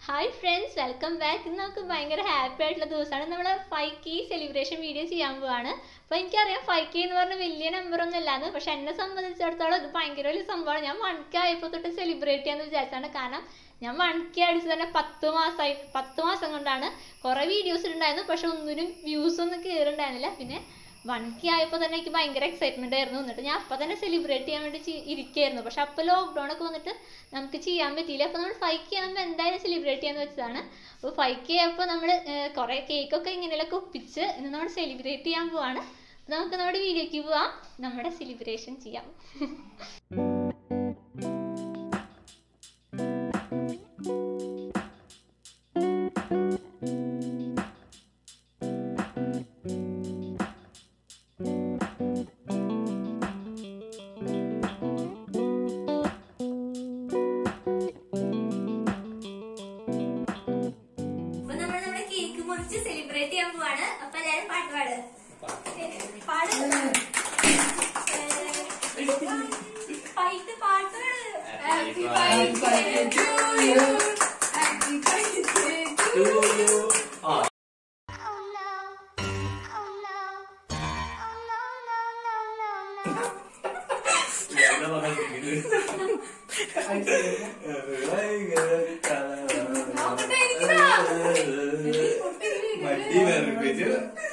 Hi friends welcome back ഇന്ന് നമുക്ക് ഭയങ്കര ഹാപ്പി ആയിട്ടുള്ള ദിവസമാണ് നമ്മൾ ഫൈവ് കെ സെലിബ്രേഷൻ വീഡിയോ ചെയ്യാൻ പോവാണ് അപ്പോൾ എനിക്കറിയാം ഫൈവ് കെ എന്ന് പറഞ്ഞ വലിയ നമ്പർ ഒന്നും അല്ലാന്ന് പക്ഷെ എന്നെ സംബന്ധിച്ചിടത്തോളം ഇത് ഭയങ്കര വലിയ സംഭവമാണ് ഞാൻ വൺ കെ ആയപ്പോൾ തൊട്ട് സെലിബ്രേറ്റ് ചെയ്യാന്ന് വിചാരിച്ചാണ് കാരണം ഞാൻ വൺ കെ അടിച്ച് തന്നെ പത്ത് മാസമായി പത്ത് മാസം കൊണ്ടാണ് കുറേ വീഡിയോസ് ഉണ്ടായിരുന്നു പക്ഷെ ഒന്നിനും വ്യൂസ് ഒന്നും കയറുണ്ടായിരുന്നില്ല പിന്നെ വൺ കെ ആയപ്പോൾ തന്നെ എനിക്ക് ഭയങ്കര എക്സൈറ്റ്മെന്റ് ആയിരുന്നു എന്നിട്ട് ഞാൻ അപ്പം തന്നെ സെലിബ്രേറ്റ് ചെയ്യാൻ വേണ്ടി ചെ- ഇരിക്കുകയായിരുന്നു പക്ഷെ അപ്പോൾ ലോക്ക്ഡൗൺ ഒക്കെ വന്നിട്ട് നമുക്ക് ചെയ്യാൻ പറ്റിയില്ല അപ്പോൾ നമ്മൾ ഫൈവ് കെ ആകുമ്പോൾ എന്തായാലും സെലിബ്രേറ്റ് ചെയ്യാന്ന് വെച്ചതാണ് അപ്പോൾ ഫൈവ് കെ ആയപ്പോൾ നമ്മൾ കുറേ കേക്കൊക്കെ ഇങ്ങനെയൊക്കെ ഒപ്പിച്ച് ഇന്ന് നമ്മൾ സെലിബ്രേറ്റ് ചെയ്യാൻ പോവാണ് അപ്പോൾ നമുക്ക് നമ്മുടെ വീഡിയോക്ക് പോവാം നമ്മുടെ സെലിബ്രേഷൻ ചെയ്യാം അപ്പൊ നമ്മൾ നമ്മുടെ കേക്ക് മുറിച്ച് സെലിബ്രേറ്റ് ചെയ്യാൻ പോവാണ് അപ്പൊ എല്ലാരും പാട്ട് പാട് പാട് പാട്ട് പാട്ട് Happy birthday to you. Happy birthday to To you. Oh, Oh no. Oh no. Oh no, no, no, no, no. ഇവിടെ വന്നിട്ട് മടി വേർപ്പിച്ചു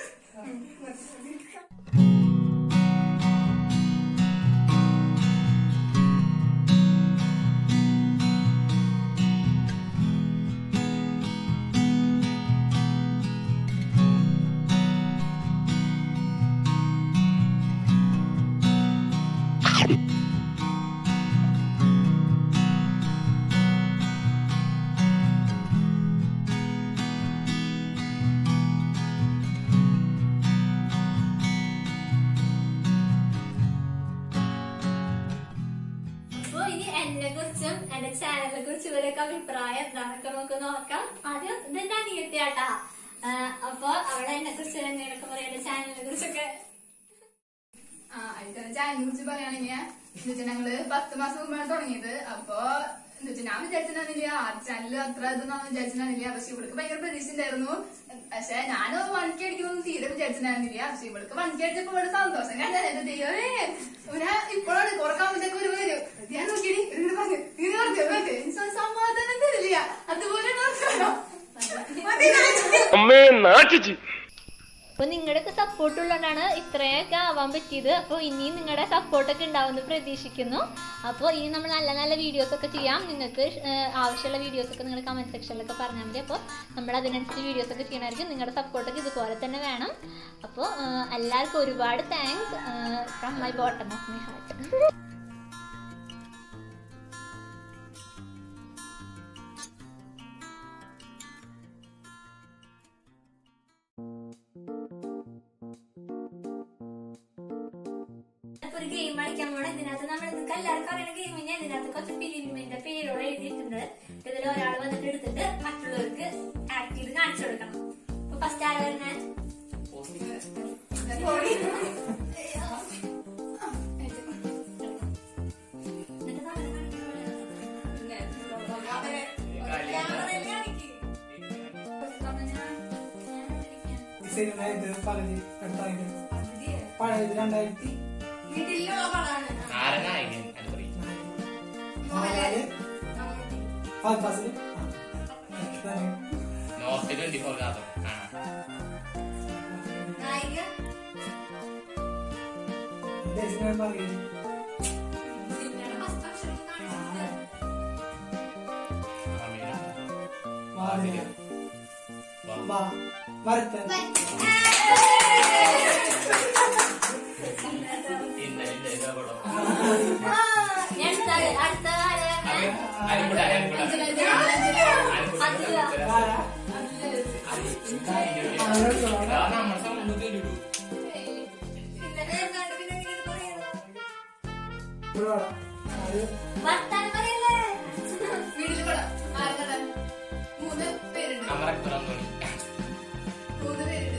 അപ്പൊ ഇനി എന്നെ കുറിച്ചും എന്റെ ചാനലിനെ കുറിച്ചും ഇവരൊക്കെ അഭിപ്രായം എന്താണൊക്കെ നമുക്ക് നോക്കാം ആദ്യം ഇതെന്റെ അനിയത്തിയാട്ടാ അപ്പൊ അവിടെ എന്നെ കുറിച്ച് എന്തെങ്കിലുമൊക്കെ പറയാം എന്റെ ചാനലിനെ കുറിച്ചൊക്കെ ആ അതിന്റെ ചാനലിനെ കുറിച്ച് പറയുകയാണെങ്കിൽ എന്നുവെച്ചാൽ ഞങ്ങള് പത്ത് മാസം മുമ്പാണ് തുടങ്ങിയത് അപ്പൊ എന്നുവെച്ചാൽ ഞാൻ വിചാരിച്ചിട്ടുണ്ടായിരുന്നില്ല ആ ചാനൽ അത്ര ഇതൊന്നും വിചാരിച്ചിട്ടുണ്ടായിരുന്നില്ല പക്ഷെ ഇവൾക്ക് ഭയങ്കര പ്രതീക്ഷ ഉണ്ടായിരുന്നു പക്ഷെ ഞാൻ വൺകി അടിക്കുന്നൊന്നും തീരെ വിചാരിച്ചിട്ടുണ്ടായിരുന്നില്ല പക്ഷെ ഇവൾക്ക് വൺകി അടിച്ചപ്പോ ഇവിടെ സന്തോഷം കണ്ടേ എന്റെ ദൈവമേ ഇവനെ ഇപ്പോഴാണ് കുറക്കാവുമ്പോഴത്തേക്ക് ഒരു വരും ഞാൻ നോക്കിയടി ഇങ്ങനെ പറഞ്ഞു ഇങ്ങനെ പറഞ്ഞു ഇവൾക്ക് എനിക്ക് സമാധാനം തരില്ല അതുപോലെ നോക്കണം മതി നാട്ടിൽ. അമ്മേ നാട്ടിച്ച് അപ്പൊ നിങ്ങളുടെയൊക്കെ സപ്പോർട്ട് ഉള്ളതുകൊണ്ടാണ് ഇത്രയൊക്കെ ആവാൻ പറ്റിയത് അപ്പോൾ ഇനിയും നിങ്ങളുടെ സപ്പോർട്ടൊക്കെ ഉണ്ടാവുമെന്ന് പ്രതീക്ഷിക്കുന്നു അപ്പോൾ ഇനി നമ്മൾ നല്ല നല്ല വീഡിയോസ് ഒക്കെ ചെയ്യാം നിങ്ങൾക്ക് ഏഹ്, ആവശ്യമുള്ള വീഡിയോസ് ഒക്കെ നിങ്ങൾ കമന്റ് സെക്ഷനിലൊക്കെ പറഞ്ഞാൽ മതി അപ്പോൾ നമ്മൾ അതിനനുസരിച്ച് വീഡിയോസ് ഒക്കെ ചെയ്യണമായിരിക്കും നിങ്ങളുടെ സപ്പോർട്ടൊക്കെ ഇതുപോലെ തന്നെ വേണം അപ്പോൾ ഏഹ്, എല്ലാവർക്കും ഒരുപാട് thanks from my bottom of my heart ഒരു ഗെയിം കളിക്കാൻ പോണ ഇതിനകത്ത് നമ്മൾ നിങ്ങൾക്ക് എല്ലാവർക്കും അറിയുന്ന ഗെയിമിന് ഇതിനകത്ത് കുറച്ച് ഫിലിമിന്റെ പേരുകൾ എഴുതിയിട്ടുണ്ട് ഇതിൽ ഒരാൾ വന്നിട്ട് എടുത്തിട്ട് മറ്റുള്ളവർക്ക് ആക്ട് ചെയ്ത് കാണിച്ചു കൊടുക്കണം അപ്പൊ ഫസ്റ്റ് ആരാ വരുന്നേ എന്നിട്ട് നമ്മളെ കാണിക്കുന്ന പോലെ. ക്യാമറയിൽ കാണിക്ക്. സിനിമ ഇത് പകുതി അടുത്തായിട്ട് പഴയത് രണ്ടായിരത്തി വീട്ടിലുള്ള പടാണ് ആരനായകൻ അത് പറയും നാല് Fazil north twenty four Kaatham കാണാം നായിക സിനിമ പറയുന്നത് സിനിമയുടെ ഫസ്റ്റ് അക്ഷരം കാണിക്കുന്നത് അമീന വാ വാ വരത്തൻ ഇന്ന ഇന്ന ഇതാ പടം ഞാൻ അടുത്ത അടുത്ത ആരാ വരുന്നേ? അരിമ്പുട അരിമ്പുട ആരാ നമ്മുടെ സമൂഹത്തിൽ ഒരു ഇവിടെ വാ. അത് വർത്താനം പറയല്ലേ വീട്ടിൽ പടം ആരുടെ മൂന്ന് പേരുണ്ട് അമരക്കുറം തോന്നി മൂന്ന് പേരുണ്ട്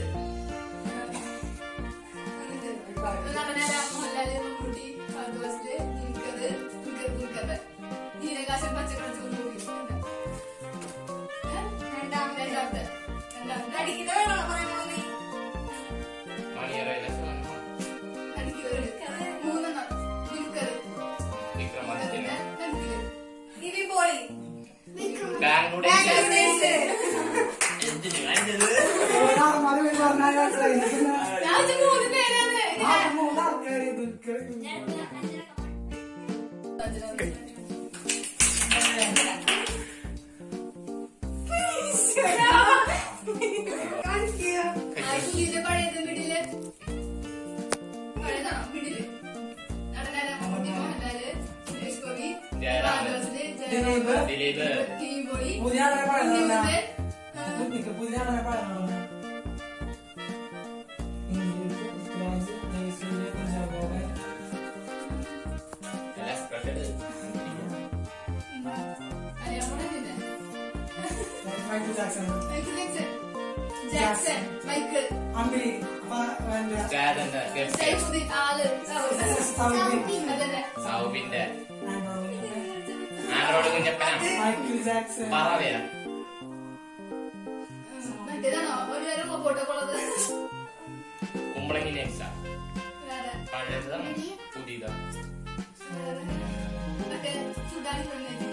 നടനാരാ മോഹൻലാല് മമ്മൂട്ടി ഫഹദ് ദുൽഖർ ദുൽഖർ ദുൽഖർ നീലകാശം പച്ചക്കട ചൂട് എന്തിന് കാണിച്ചത്? ആൾമാര് പേര് പറഞ്ഞാൽ മനസ്സിലായി പിന്നെ ഞാൻ ഇത് മൂന്ന് പേരാണ് ആ മൂന്ന് ആൾക്കാര് ഇതൊക്കെ ഇതിന്റെ പഴയത് മിഡില് പഴയതാണോ മിഡില് നടനാര മമ്മൂട്ടി മോഹൻലാല് സുരേഷ് ഗോപി ജയറാം. ബാലവാസില് ദിലീപ്. ദിലീപ് കിങ്ങിപ്പൊടി പുതിയ ആളെ പറയുന്നില്ല കുഞ്ഞുമുത്ത്, നിക്ക് പുതിയ ആളെ പറയുന്നില്ല ഇംഗ്ലീഷ് പൃഥ്വിരാജ് ജയസൂര്യ കുഞ്ചാബോബൻ എല്ലാ സ്പെഷ്യൽ മലയാളം പടമില്ലേ? Michael Jackson Michael Jackson Jackson Michael Ambili അപ്പൊ എന്താ സ്റ്റാറിന്റെ ഗസ്റ്റ് സൈഫുദ്ദീൻ ആള് സൗദി അതല്ലേ സൗബിന്റെ ആൻഡ്രോയിഡ് ആനോട് കുഞ്ഞപ്പന മൈക്കിൾ ജാക്സൺ പറവയാ മറ്റേതാണോ ഒരു വേറെ റോബോട്ടൊക്കെ ഉള്ളത് കുമ്പളങ്ങി നെക്സ വേറെ പഴയതാണ് പുതിയതാ വേറെ മറ്റേ സുഡാനി പെണ്ണ്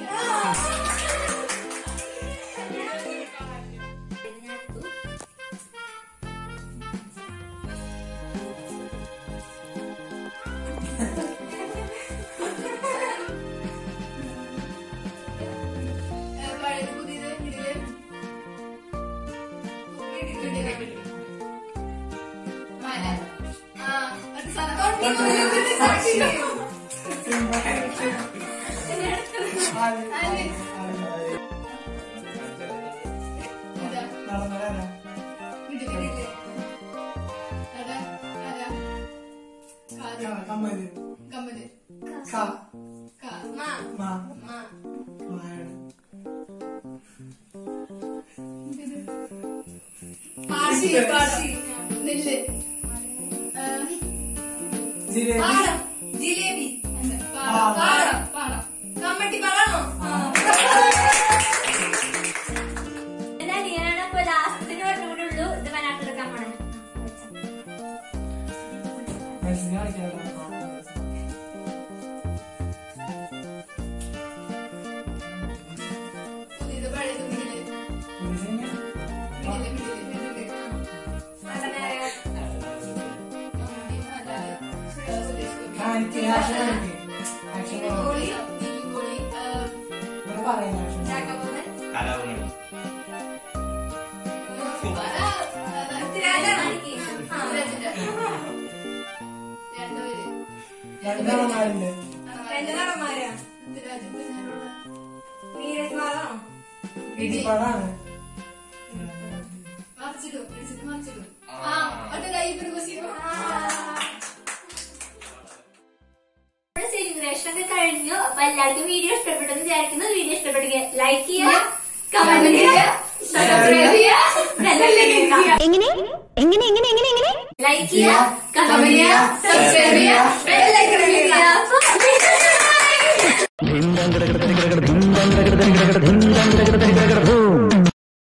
പഴയത് പുതിയത് മിഡില് മിഡില് മല ആ അത് സാധനം ഇതാ നടന്നവരാ മിഡില് മിഡില് അതാ അതാ കാത് കമ്മല് കമ്മല് ക കാ മാ മാ മാ മായാണ് പാശി പാശി നെല്ല് ആ, ജിലേബി പാടം ജിലേബി അല്ല, പാടം പാടം പാടം കമ്മട്ടി പാടാണോ എന്റെ അനിയനാണ് ഇപ്പൊ ലാസ്റ്റിന് പറഞ്ഞുകൂടെ ഉള്ളൂ ഇത് വയനാട്ടിലെടുക്കാൻ പോണേ മനസ്സിനെ കളിക്കാറില്ല ഇത് പഴയത് മിഡില് പുരുഷനെ മിഡില് മിഡില് മിഡില് കമ്മട്ടി അല്ലാതെ സുരേഷ് ഗോപി കാണിക്ക് ആക്ഷൻ കാണിക്ക് ആക്ഷൻ ഗോളി ഗോളി ഇവിടെ പറയുന്ന ആക്ഷൻ ജാക്കബോബൻ കലാഭവൻ രണ്ടുപേര് രണ്ടാളന്മാരുണ്ട് രണ്ട് നടന്മാരാ രാജ്യത്തിനുള്ള ഇടിപ്പടാണ് മറിച്ചിടും പിടിച്ചിട്ട് മറിച്ചിടും ആ ഒറ്റ കൈ പ്രകോശിക്കും സെലിബ്രേഷൻ ഒക്കെ കഴിഞ്ഞു അപ്പൊ എല്ലാവർക്കും വീഡിയോ ഇഷ്ടപ്പെട്ടെന്ന് വിചാരിക്കുന്നു വീഡിയോ ഇഷ്ടപ്പെട്ടെങ്കിൽ ലൈക്ക് ചെയ്യുക കമന്റ് ചെയ്യുക സബ്സ്ക്രൈബ് ചെയ്യുക എങ്ങനെ എങ്ങനെ എങ്ങനെ എങ്ങനെ എങ്ങനെ ലൈക്ക് ചെയ്യുക കമന്റ് ചെയ്യുക സബ്സ്ക്രൈബ് ചെയ്യുക ബെല്ലൈക്കൺ ചെയ്യുക ധിം ദം ദം ദം ദം ദം ദം ദം ദം ദം